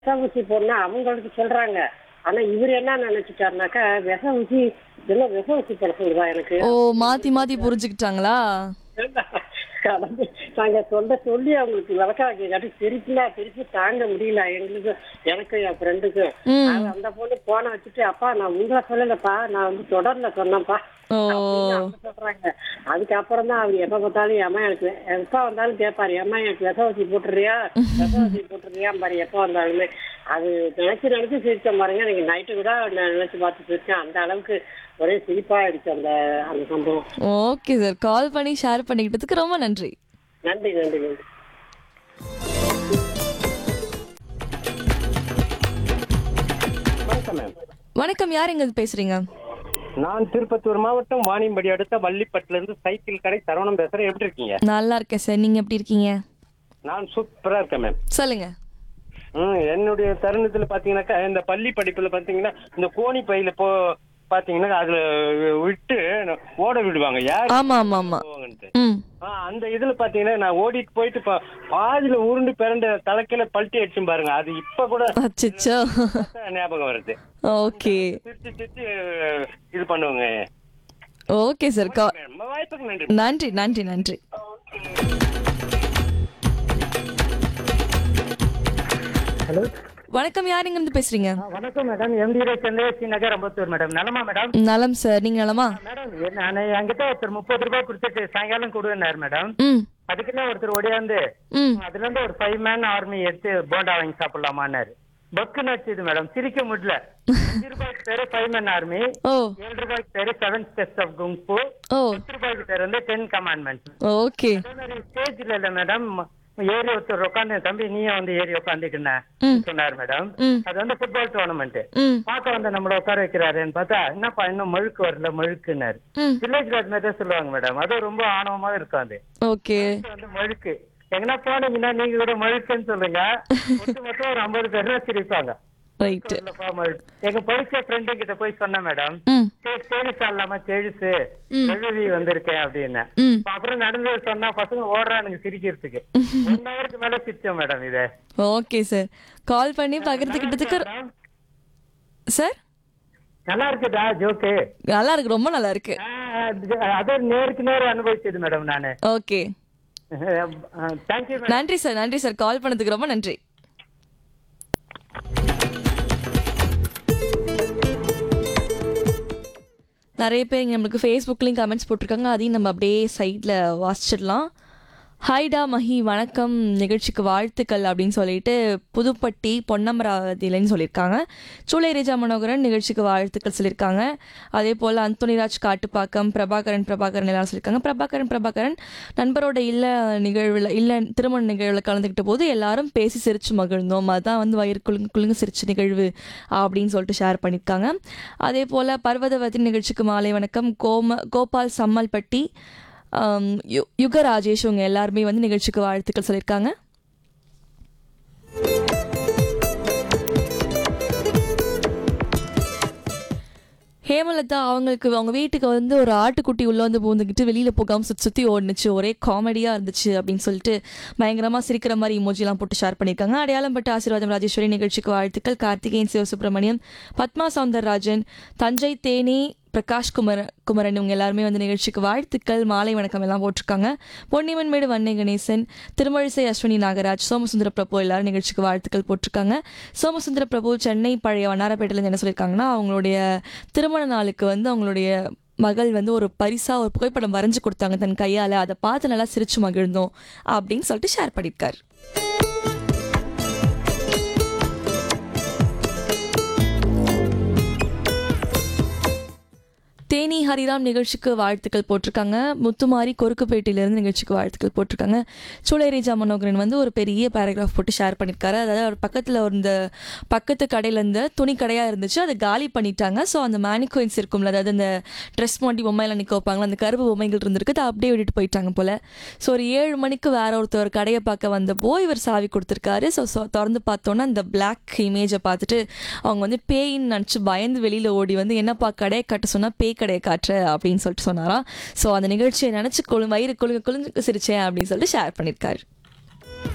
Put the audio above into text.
விஷ ஊசி போடணும் அவங்களுக்கு சொல்றாங்க ஆனா இவர் என்ன நினைச்சிட்டாருனாக்கா விஷ ஊசி இதெல்லாம் விஷ ஊசி போட சொல்லுவா எனக்கு ஓ மாத்தி மாத்தி புரிஞ்சுக்கிட்டாங்களா கலந்து நாங்க சொல்ல சொல்லி அவங்களுக்கு விளக்காக்கி காட்டி சிரிப்புல சிரிப்பு தாங்க முடியல எங்களுக்கு எனக்கு என் ஃப்ரெண்டுக்கும் ம் அந்த பொண்ணு போனை வச்சுட்டு அப்பா நான் உங்களை சொல்லலப்பா நான் வந்து தொடர்ல சொன்னேன்ப்பா ஓ அப்படின்னு அவங்க சொல்றாங்க அதுக்கப்புறம் தான் அவர் எப்ப பார்த்தாலும் ஏமா எனக்கு எப்ப வந்தாலும் கேட்பாரு ஏமா எனக்கு விச ஊசி போட்டுறியா விச ஊசி போட்டுறியா பாரு எப்ப வந்தாலுமே அது நினைச்சு நினைச்சு சிரிச்சேன் பாருங்க நீங்க நைட்டு கூட நான் நினைச்சு பார்த்து சிரிச்சேன் அந்த அளவுக்கு ஒரே சிரிப்பா ஆயிடுச்சு அந்த அந்த சம்பவம் ஓகே சார் கால் பண்ணி ஷேர் பண்ணிக்கிட்டதுக்கு ரொம்ப நன்றி நன்றி நன்றி நன்றி வணக்கம் மேம் வணக்கம் யார் எங்க பேசுறீங்க நான் திருப்பத்தூர் மாவட்டம் வாணியம்படி அடுத்த வள்ளிப்பட்டுல இருந்து சைக்கிள் கடை சரவணம் பேசுறேன் எப்படி இருக்கீங்க நல்லா இருக்கேன் சார் நீங்க எப்படி இருக்கீங்க நான் சூப்பரா இருக்கேன் மேம் சொல்லுங்க ம், என்னுடைய தருணத்துல பாத்தீங்கன்னாக்கா இந்த பள்ளி படிப்புல பாத்தீங்கன்னா இந்த கோணி பையில போ பாத்தீங்கன்னா அதுல விட்டு ஓட விடுவாங்க யார் ஆமா ஆமா ஆமா போவாங்கன்ட்டு. ம் ஆ, அந்த இதுல பாத்தீங்கன்னா நான் ஓடிட்டு போயிட்டு பா- பாதியில உருண்டு பிறண்ட தலைக்கையில பல்ட்டி அடிச்சும் பாருங்க அது இப்ப கூட அச்சச்சோ பார்த்தா ஞாபகம் வருது ஓகே சிரிச்சு சிரிச்சு இது பண்ணுவாங்க ஓகே சார் கா வாய்ப்புக்கு நன்றி நன்றி நன்றி நன்றி ஹலோ வணக்கம் யார் எங்க இருந்து பேசுறீங்க வணக்கம் மேடம் எம்டி சந்திரசி நகர் அம்பத்தூர் மேடம் நலமா மேடம் நலம் சார் நீங்க நலமா மேடம் நான் என்கிட்ட ஒருத்தர் முப்பது ரூபாய் கொடுத்துட்டு சாயங்காலம் கொடுன்னாரு மேடம் ம் அதுக்குன்னு ஒருத்தர் ஓடியாந்து ம் அதுல இருந்து ஒரு ஃபைவ் மேன் ஆர்மி எடுத்து போண்டா வாங்கி சாப்பிடலாமான்னாரு பக்குன்னு வச்சுது மேடம் சிரிக்க முடியல அஞ்சு ரூபாய்க்கு பேரு ஃபைவ் மேன் ஆர்மி ஓ ஏழு ரூபாய்க்கு பேரு செவன் ஸ்டெப்ஸ் ஆஃப் குங்ஃபு ஓ பத்து ரூபாய்க்கு பேர் வந்து டென் கமாண்ட்மெண்ட்ஸ் ஓகே அதே மாதிரி ஸ்டேஜ்ல இல்ல மேடம் ஏறி ஒருத்தர் உட்காந்து தம்பி நீயும் வந்து ஏறி உட்காந்துக்கின ம். சொன்னார் மேடம் ம் அது வந்து ஃபுட்பால் டோர்னமெண்ட் ம் பார்க்க வந்து நம்மள உட்கார வைக்கிறாருன்னு பார்த்தா என்னப்பா இன்னும் மழுக்கு வரல மழுக்குன்னாரு ம் வில்லேஜ்ல அது மாதிரி தான் சொல்லுவாங்க மேடம் அது ரொம்ப ஆணவமா இருக்கும் அது ஓகே இது வந்து மழுக்கு எங்கன்னா போனீங்கன்னா நீங்க கூட மழுக்குன்னு சொல்லுங்க ஒட்டு மொத்தம் ஒரு ஐம்பது பேர் தான் சிரிப்பாங்க ரைட்டு இல்லப்பா மழுக்கு எங்க படிச்ச ஃப்ரெண்டு கிட்ட போய் சொன்னேன் மேடம் ம் தேனிசா இல்லாம செழுசு எழுதி வந்திருக்கேன் அப்படின்னு ம் அப்புறம் நடந்து சொன்னா பசங்க ஓடுறானுங்க சிரிக்கிறதுக்கு ஒன் ஹவருக்கு மேல சிரிச்சோம் மேடம் இது ஓகே சார் கால் பண்ணி பகிர்ந்துக்கிட்டதுக்கு சார் நல்லா இருக்குதா ஜோக்கு நல்லா இருக்கு ரொம்ப நல்லா இருக்கு அது நேருக்கு நேர் அனுபவிச்சது மேடம் நானு ஓகே தேங்க்யூ நன்றி சார் நன்றி சார் கால் பண்ணதுக்கு ரொம்ப நன்றி நிறைய பேர் இங்க நம்மளுக்கு ஃபேஸ்புக்லேயும் கமெண்ட்ஸ் போட்டிருக்காங்க அதையும் நம்ம அப்படியே சைடில் வாசிச்சிடலாம் ஹாய்டா மஹி வணக்கம் நிகழ்ச்சிக்கு வாழ்த்துக்கள் அப்படின்னு சொல்லிட்டு புதுப்பட்டி பொன்னமராவதியிலன்னு சொல்லியிருக்காங்க சூளை ரேஜா மனோகரன் நிகழ்ச்சிக்கு வாழ்த்துக்கள் சொல்லியிருக்காங்க அதே போல் அந்தோனிராஜ் காட்டுப்பாக்கம் பிரபாகரன் பிரபாகரன் எல்லாரும் சொல்லியிருக்காங்க பிரபாகரன் பிரபாகரன் நண்பரோட இல்ல நிகழ்வில் இல்ல திருமண நிகழ்வில் கலந்துக்கிட்ட போது எல்லாரும் பேசி சிரிச்சு மகிழ்ந்தோம் அதுதான் வந்து வயிறு குலுங்கு குலுங்கு சிரிச்ச நிகழ்வு அப்படின்னு சொல்லிட்டு ஷேர் பண்ணியிருக்காங்க அதே போல் பர்வதவதி நிகழ்ச்சிக்கு மாலை வணக்கம் கோம கோபால் சம்மல்பட்டி ஆம், யு- யுக ராஜேஷ் இவங்க எல்லாருமே வந்து நிகழ்ச்சிக்கு வாழ்த்துக்கள் சொல்லியிருக்காங்க ஹேமலதா அவங்களுக்கு அவங்க வீட்டுக்கு வந்து ஒரு ஆட்டுக்குட்டி உள்ள வந்து பூந்துக்கிட்டு வெளியில போகாம சுத்தி சுத்தி ஓடுனுச்சு ஒரே காமெடியா இருந்துச்சு அப்படின்னு சொல்லிட்டு பயங்கரமா சிரிக்கிற மாதிரி இமோஜிலாம் போட்டு ஷேர் பண்ணியிருக்காங்க அடையாளம் பட்ட ஆசீர்வாதம் ராஜேஸ்வரி நிகழ்ச்சிக்கு வாழ்த்துக்கள் கார்த்திகேயன் சிவசுப்ரமணியம் பத்மா சவுந்தரராஜன் தஞ்சை தேனி பிரகாஷ் குமர குமரன் இவங்க எல்லாருமே வந்து நிகழ்ச்சிக்கு வாழ்த்துக்கள் மாலை வணக்கம் எல்லாம் போட்டிருக்காங்க பொன்னிமன்மேடு வன்னை கணேசன் திருமழிசை அஸ்வினி நாகராஜ் சோமசுந்தர பிரபு எல்லாரும் நிகழ்ச்சிக்கு வாழ்த்துக்கள் போட்டிருக்காங்க சோமசுந்தர பிரபு சென்னை பழைய வண்ணாரப்பேட்டையில என்ன சொல்லியிருக்காங்கன்னா அவங்களுடைய திருமண நாளுக்கு வந்து அவங்களுடைய மகள் வந்து ஒரு பரிசா ஒரு புகைப்படம் வரைஞ்சு கொடுத்தாங்க தன் கையால அதை பார்த்து நல்லா சிரிச்சு மகிழ்ந்தோம் அப்படின்னு சொல்லிட்டு ஷேர் பண்ணியிருக்காரு தேனி ஹரிராம் நிகழ்ச்சிக்கு வாழ்த்துக்கள் போட்டிருக்காங்க முத்துமாரி கொருக்குப்பேட்டையிலேருந்து நிகழ்ச்சிக்கு வாழ்த்துக்கள் போட்டிருக்காங்க சூளைரேஜா மனோகரன் வந்து ஒரு பெரிய பேராகிராஃப் போட்டு ஷேர் பண்ணியிருக்காரு அதாவது அவர் பக்கத்தில் ஒரு இந்த பக்கத்து கடையில் இருந்த துணி கடையாக இருந்துச்சு அதை காலி பண்ணிட்டாங்க ஸோ அந்த மேனிகோயின்ஸ் இருக்கும்ல அதாவது அந்த ட்ரெஸ் மாட்டி பொம்மையில நிற்க வைப்பாங்களா அந்த கருப்பு பொம்மைகள் இருந்திருக்கு அதை அப்படியே விட்டுட்டு போயிட்டாங்க போல ஸோ ஒரு ஏழு மணிக்கு வேற ஒருத்தர் கடையை பார்க்க வந்தப்போ இவர் சாவி கொடுத்துருக்காரு ஸோ திறந்து பார்த்தோன்னா அந்த பிளாக் இமேஜை பார்த்துட்டு அவங்க வந்து பேயின்னு நினச்சி பயந்து வெளியில் ஓடி வந்து என்னப்பா கடையை கட்ட சொன்னால் பேய் கடையை காட்டுற அப்படின்னு சொல்லிட்டு சொன்னாராம் ஸோ அந்த நிகழ்ச்சியை நினச்சி கொழு வயிறு கொழுங்க கொழுங்கு சிரிச்சேன் அப்படின்னு சொல்லிட்டு ஷேர் பண்ணியிருக்காரு